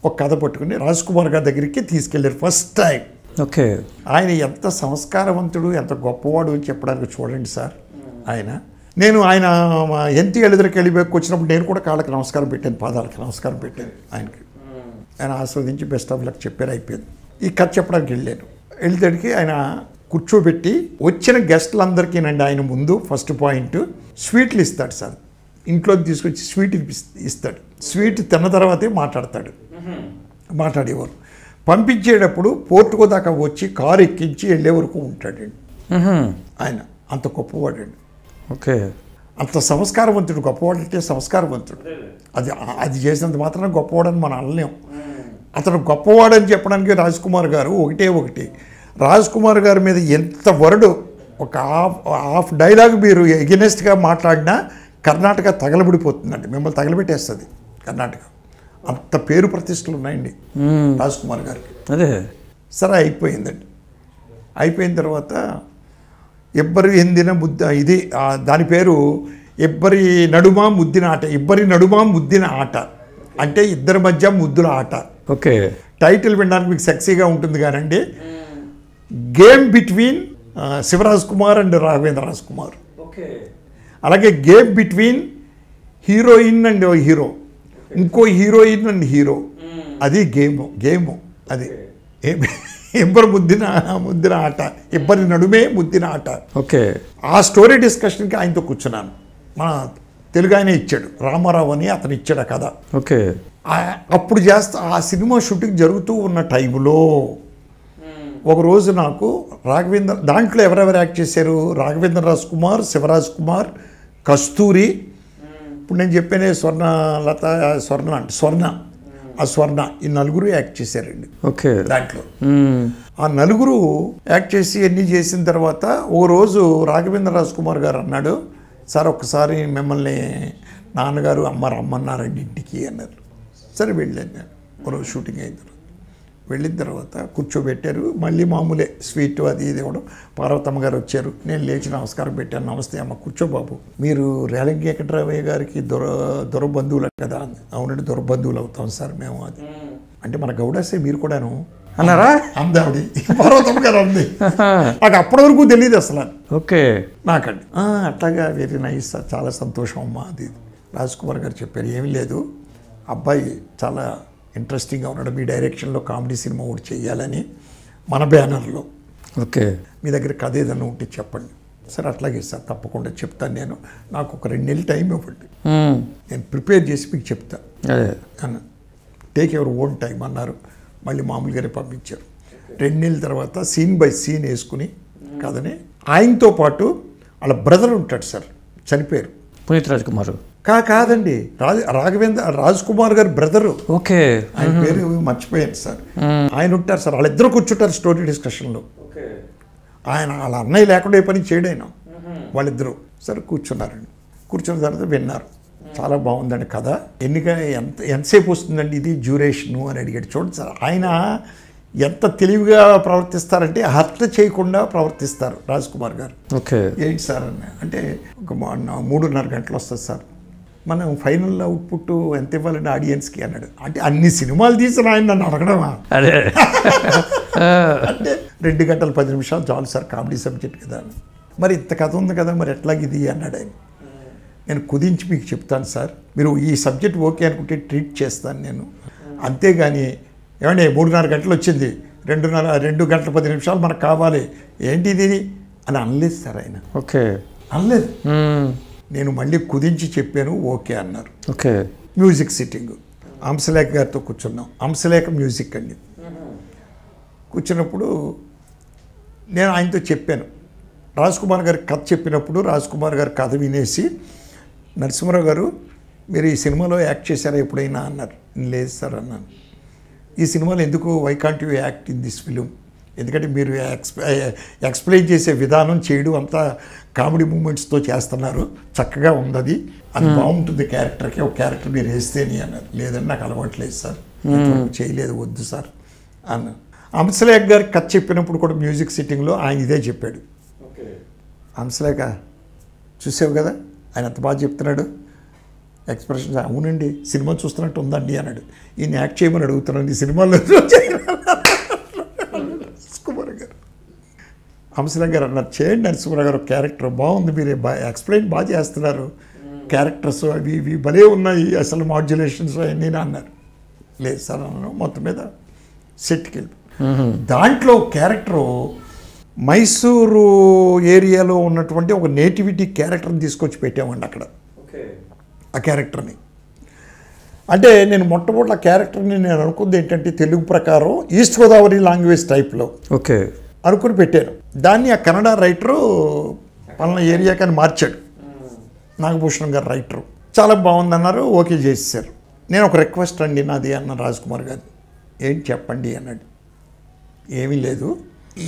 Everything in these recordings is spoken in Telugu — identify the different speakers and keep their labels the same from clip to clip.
Speaker 1: ఒక కథ పట్టుకుని రాజ్ కుమార్ గారి దగ్గరికి తీసుకెళ్ళారు ఫస్ట్ టైం
Speaker 2: ఓకే
Speaker 1: ఆయన ఎంత సంస్కారవంతుడు ఎంత గొప్పవాడు అని చెప్పడానికి చూడండి సార్ ఆయన నేను ఆయన ఎన్టీఆర్ ఎదురుకి వెళ్ళి వచ్చినప్పుడు నేను కూడా కాళ్ళకి నమస్కారం పెట్టాను పాదాలకి నమస్కారం పెట్టాను ఆయనకి ఆయన ఆస్వాదించి బెస్ట్ ఆఫ్ లక్ చెప్పారు అయిపోయింది ఈ కథ చెప్పడానికి వెళ్ళాను వెళ్ళేటడికి ఆయన కూర్చోబెట్టి వచ్చిన గెస్టులందరికీనండి ఆయన ముందు ఫస్ట్ పాయింట్ స్వీట్లు ఇస్తాడు సార్ ఇంట్లో తీసుకొచ్చి స్వీట్ ఇప్పిస్- ఇస్తాడు స్వీట్ తిన్న తర్వాతే మాట్లాడతాడు మాట్లాడేవారు పంపించేటప్పుడు పోర్టుకు దాకా వచ్చి కారు ఎక్కించి వెళ్ళే వరకు ఉంటాడండి ఆయన అంత గొప్పవాడండి
Speaker 2: ఓకే
Speaker 1: అంత సంస్కారవంతుడు గొప్పవాడు అంటే సంస్కారవంతుడు అది అది చేసినంత మాత్రం గొప్పవాడని మనం అనలేం అతను గొప్పవాడని చెప్పడానికి రాజ్ కుమార్ గారు ఒకటే ఒకటి రాజ్ కుమార్ గారి మీద ఎంత వరడు ఒక హాఫ్ హాఫ్ డైలాగ్ మీరు ఎగెనెస్ట్గా మాట్లాడినా కర్ణాటక తగలబడిపోతుందండి మిమ్మల్ని తగలబెట్టేస్తుంది కర్ణాటక అంత పేరు ప్రతిష్టలు ఉన్నాయండి రాజ్ కుమార్ గారికి
Speaker 2: అదే
Speaker 1: సరే అయిపోయిందండి అయిపోయిన తర్వాత ఎవ్వరి ఎందిన ముద్ద ఇది ఆ, దాని పేరు ఎవ్వరి నడుమ ముద్దిన ఆట ఎవ్వరి నడుమ ముద్దిన ఆట అంటే ఇద్దరి మధ్య ముద్దుల ఆట
Speaker 2: ఓకే
Speaker 1: టైటిల్ వినడానికి మీకు సెక్సీగా ఉంటుంది కానండి game between Shivaraj Kumar and Raghavendra Raj Kumar
Speaker 2: okay
Speaker 1: అలాగే game between heroine and hero ఇంకో హీరోయిన్ అండ్ హీరో అది గేమ్ గేమ్ అది ఇబ్బరు ముద్దిన ముద్దిన ఆట ఇబ్బరి నడుమే ముద్దిన ఆట
Speaker 2: ఓకే
Speaker 1: ఆ స్టోరీ డిస్కషన్కి ఆయనతో కూర్చున్నాను మన తెలుగు ఆయన ఇచ్చాడు రామారావు అని అతను ఇచ్చాడు ఆ కథ
Speaker 2: ఓకే
Speaker 1: ఆ- అప్పుడు చేస్తా ఆ సినిమా షూటింగ్ జరుగుతూ ఉన్న టైంలో ఒకరోజు నాకు రాఘవేంద్ర దాంట్లో ఎవరెవరు యాక్ట్ చేశారు రాఘవేంద్ర రాజ్ కుమార్ శివరాజ్ కుమార్ కస్తూరి ఇప్పుడు నేను చెప్పానే స్వర్ణ లత స్వర్ణ అంటే స్వర్ణ ఆ స్వర్ణ ఈ నలుగురు యాక్ట్ చేశారండి
Speaker 2: ఓకే
Speaker 1: దాంట్లో ఆ నలుగురు యాక్ట్ చేసి అన్నీ చేసిన తర్వాత ఓ రోజు రాఘవేంద్ర రాజ్ కుమార్ గారు అన్నాడు సార్ ఒక్కసారి మిమ్మల్ని నాన్నగారు అమ్మ రమ్మన్నారండి ఇంటికి అన్నారు సరే వెళ్ళాను నేను ఓ రోజు షూటింగ్ అయిన తర్వాత వెళ్ళిన తర్వాత కూర్చోబెట్టారు మళ్ళీ మామూలే స్వీట్ అది ఇది ఇవ్వడం పార్వతమ్మ గారు వచ్చారు నేను లేచి నమస్కారం పెట్టాను నమస్తే అమ్మ కూర్చో బాబు మీరు రేలంగి వెంకటరామయ్య గారికి దొర దొర బంధువులు కదా అంది. అవునండి దొర బంధువులు అవుతాం సార్ మేము అది అంటే మన గౌడాసే మీరు కూడాను
Speaker 2: అన్నారా
Speaker 1: అంది ఆవిడ పార్వతమ్మ గారు అంది నాకు అప్పటి వరకు తెలియదు అసలు
Speaker 2: ఓకే
Speaker 1: నాకండి "ఆ, అట్లాగా వెరీ నైస్ సార్ చాలా సంతోషం అమ్మా అది రాజ్ కుమార్ గారు చెప్పారు ఏమీ లేదు అబ్బాయి చాలా ఇంట్రెస్టింగ్గా ఉన్నాడు మీ డైరెక్షన్లో కామెడీ సినిమా ఒకటి చేయాలని మన బ్యానర్లో
Speaker 2: ఓకే
Speaker 1: మీ దగ్గర కథ ఏదైనా ఉంటే చెప్పండి సరే అట్లాగే సార్ తప్పకుండా చెప్తాను నేను నాకు ఒక రెండు నెలలు టైం ఇవ్వండి
Speaker 2: మ్మ్.
Speaker 1: నేను ప్రిపేర్ చేసి మీకు చెప్తా
Speaker 2: అదే
Speaker 1: అన్న టేక్ ఎవర్ ఓన్ టైం అన్నారు మళ్ళీ మామూలుగానే పంపించారు రెండు నెలల తర్వాత సీన్ బై సీన్ వేసుకుని కథని ఆయనతో పాటు వాళ్ళ బ్రదర్ ఉంటాడు సార్ చనిపోయారు
Speaker 2: పునీత్ రాజ్ కుమార్
Speaker 1: కా కాదండి రాజ రాఘవేంద్ర రాజ్ కుమార్ గారి బ్రదరు
Speaker 2: ఓకే
Speaker 1: ఆయన పేరు మర్చిపోయాను సార్ ఆయన ఉంటారు సార్ వాళ్ళిద్దరు కూర్చుంటారు స్టోరీ డిస్కషన్లో
Speaker 2: ఓకే
Speaker 1: ఆయన వాళ్ళ అన్నయ్య లేకుండా ఏ పని చేయడు ఆయన వాళ్ళిద్దరూ సరే కూర్చున్నారండి కూర్చున్న తర్వాత విన్నారు చాలా బాగుందండి కథ ఎన్నిక ఎంత ఎంతసేపు వస్తుందండి ఇది డ్యూరేషను అని అడిగాడు చూడండి సార్ ఆయన ఎంత తెలివిగా ప్రవర్తిస్తారంటే హర్ట్ చేయకుండా ప్రవర్తిస్తారు రాజ్ కుమార్ గారు
Speaker 2: ఓకే
Speaker 1: ఏంటి సార్ అన్న అంటే ఒక మా- నా మూడున్నర గంటలు వస్తుంది సార్ మనం ఫైనల్ అవుట్పుట్ ఎంత ఇవ్వాలండి ఆడియన్స్కి అన్నాడు అంటే అన్ని సినిమాలు తీసిన ఆయన నన్ను అడగడమా
Speaker 2: అదే
Speaker 1: అంటే రెండు గంటల పది నిమిషాలు చాలు సార్ కామెడీ సబ్జెక్ట్ కదా అని. మరి ఇంత కథ ఉంది కదా మరి ఎట్లాగ ఇది అన్నాడు ఆయన నేను కుదించి మీకు చెప్తాను సార్ మీరు ఈ సబ్జెక్ట్ ఓకే అనుకుంటే ట్రీట్ చేస్తాను నేను అంతేగాని ఏమండి మూడున్నర గంటలు వచ్చింది రెండున్నర రెండు గంటల పది నిమిషాలు మనకు కావాలి ఏంటి ఇది అని అనలేదు సార్ ఆయన
Speaker 2: ఓకే
Speaker 1: అనలేదు
Speaker 2: మ్మ్.
Speaker 1: నేను మళ్ళీ కుదించి చెప్పాను ఓకే అన్నారు
Speaker 2: ఓకే
Speaker 1: మ్యూజిక్ సిట్టింగ్ హంసలేఖ గారితో కూర్చున్నాం హంసలేఖ మ్యూజిక్ అండి కూర్చున్నప్పుడు నేను ఆయనతో చెప్పాను రాజ్ కుమార్ గారి కథ చెప్పినప్పుడు రాజ్ కుమార్ గారి కథ వినేసి నరసింహరావు గారు మీరు ఈ సినిమాలో యాక్ట్ చేశారా ఎప్పుడైనా అన్నారు లేదు సార్ అన్నాను ఈ సినిమాలో ఎందుకు why can't you act in this film ఎందుకంటే మీరు ఎక్స్ప్ ఎక్స్ప్లెయిన్ చేసే విధానం చేయడం అంతా కామెడీ మూమెంట్స్తో చేస్తున్నారు చక్కగా ఉంది అది అది బాగుంటుంది క్యారెక్టర్కి ఒక క్యారెక్టర్ మీరు వేస్తేని అన్నారు లేదండి నాకు అలవాట్లేదు సార్ ఇంతవరకు చేయలేదు వద్దు సార్ అన్నారు హంసలేఖ గారికి కథ చెప్పినప్పుడు కూడా మ్యూజిక్ సిట్టింగ్లో ఆయన ఇదే చెప్పాడు హంసలేఖ చూసావు కదా ఆయన ఎంత బాగా చెప్తున్నాడు ఎక్స్ప్రెషన్ అవునండి సినిమా చూస్తున్నట్టు ఉందండి అన్నాడు ఈయన యాక్ట్ చేయమని అడుగుతున్నాను ఈ సినిమాలో కుమార్ గారు హంసరావు గారు అన్నారు చేయండి నరసింహరావు గారు క్యారెక్టర్ బాగుంది మీరు బాగా ఎక్స్ప్లెయిన్ బాగా చేస్తున్నారు క్యారెక్టర్స్ అవి ఇవి భలే ఉన్నాయి అసలు మాడ్యులేషన్స్ అవన్నీ అన్నారు లేదు సార్ అన్నాను మొత్తం మీద సెట్కి వెళ్ళి దాంట్లో క్యారెక్టరు మైసూరు ఏరియాలో ఉన్నటువంటి ఒక నేటివిటీ క్యారెక్టర్ని తీసుకొచ్చి పెట్టామండి అక్కడ ఆ క్యారెక్టర్ని అంటే నేను మొట్టమొదటి ఆ క్యారెక్టర్ని నేను అనుకుంది ఏంటంటే తెలుగు ప్రకారం ఈస్ట్ గోదావరి లాంగ్వేజ్ టైప్లో
Speaker 2: ఓకే
Speaker 1: అనుకుని పెట్టాను దాన్ని ఆ కన్నడ రైటరు పలానా ఏరియాకని మార్చాడు నాగభూషణం గారు రైటరు చాలా బాగుందన్నారు ఓకే చేసేసారు నేను ఒక రిక్వెస్ట్ అండి నాది అన్న రాజ్ కుమార్ గారు ఏంటి చెప్పండి అన్నాడు ఏమీ లేదు ఈ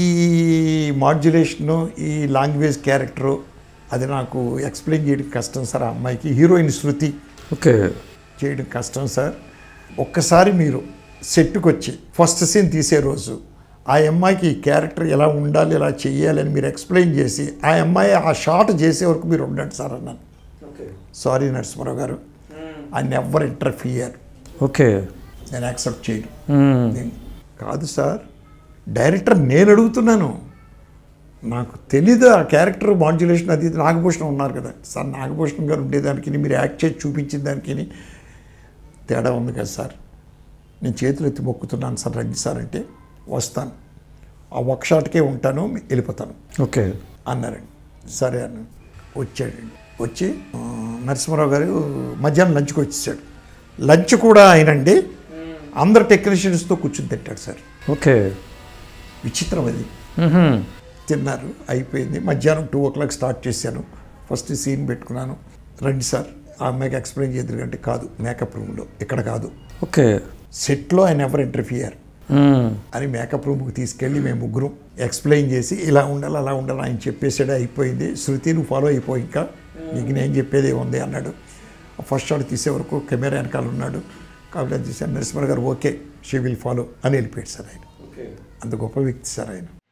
Speaker 1: ఈ మాడ్యులేషను ఈ లాంగ్వేజ్ క్యారెక్టరు అది నాకు ఎక్స్ప్లెయిన్ చేయడం కష్టం సార్ ఆ అమ్మాయికి హీరోయిన్ శృతి
Speaker 2: ఓకే
Speaker 1: చేయడం కష్టం సార్ ఒక్కసారి మీరు సెట్కి వచ్చి ఫస్ట్ సీన్ తీసే రోజు ఆ అమ్మాయికి ఈ క్యారెక్టర్ ఎలా ఉండాలి ఎలా చెయ్యాలి అని మీరు ఎక్స్ప్లెయిన్ చేసి ఆ అమ్మాయి ఆ షాట్ చేసే వరకు మీరు ఉండండి సార్ అన్నాను సారీ నరసింహారావు గారు ఐ నెవర్ ఇంటర్ఫియర్
Speaker 2: ఓకే
Speaker 1: నేను యాక్సెప్ట్ చేయను
Speaker 2: మ్మ్.
Speaker 1: నేను కాదు సార్ డైరెక్టర్ నేను అడుగుతున్నాను నాకు తెలీదు ఆ క్యారెక్టర్ మాడ్యులేషన్ అది ఇది నాగభూషణం ఉన్నారు కదా సార్ నాగభూషణం గారు ఉండేదానికి మీరు యాక్ట్ చేసి చూపించిన దానికి తేడా ఉంది కదా సార్ నేను చేతులు ఎత్తి మొక్కుతున్నాను సార్ రండి సార్ అంటే వస్తాను ఆ ఒక షాట్కే ఉంటాను వెళ్ళిపోతాను
Speaker 2: ఓకే
Speaker 1: అన్నారండి సరే అన్న వచ్చాడండి వచ్చి ఆ, నరసింహారావు గారు మధ్యాహ్నం లంచ్కి వచ్చేసాడు లంచ్ కూడా ఆయనండి అందరు టెక్నీషియన్స్తో కూర్చుని తింటాడు సార్
Speaker 2: ఓకే
Speaker 1: విచిత్రం అది
Speaker 2: మ్మ్హ.
Speaker 1: తిన్నారు అయిపోయింది మధ్యాహ్నం టూ ఓ క్లాక్ స్టార్ట్ చేశాను ఫస్ట్ సీన్ పెట్టుకున్నాను రండి సార్ ఆ అమ్మాయికి ఎక్స్ప్లెయిన్ చేద్దరు అంటే కాదు మేకప్ రూమ్లో ఇక్కడ కాదు
Speaker 2: ఓకే
Speaker 1: సెట్లో ఆయన ఎవరు ఇంటర్ఫియర్
Speaker 2: మ్మ్.
Speaker 1: అని మేకప్ రూమ్కి తీసుకెళ్ళి మేము ముగ్గురం ఎక్స్ప్లెయిన్ చేసి ఇలా ఉండాలి అలా ఉండాలి ఆయన చెప్పేసాడు అయిపోయింది శృతి నువ్వు ఫాలో అయిపో ఇంకా నీకు నేను చెప్పేది ఏముంది అన్నాడు ఫస్ట్ షాట్ తీసే వరకు కెమెరా వెనకాల ఉన్నాడు కాబట్టి అది తీసాను నరసింహ గారు ఓకే షీ విల్ ఫాలో అని వెళ్ళిపోయాడు సార్ ఆయన అంత గొప్ప వ్యక్తి సార్ ఆయన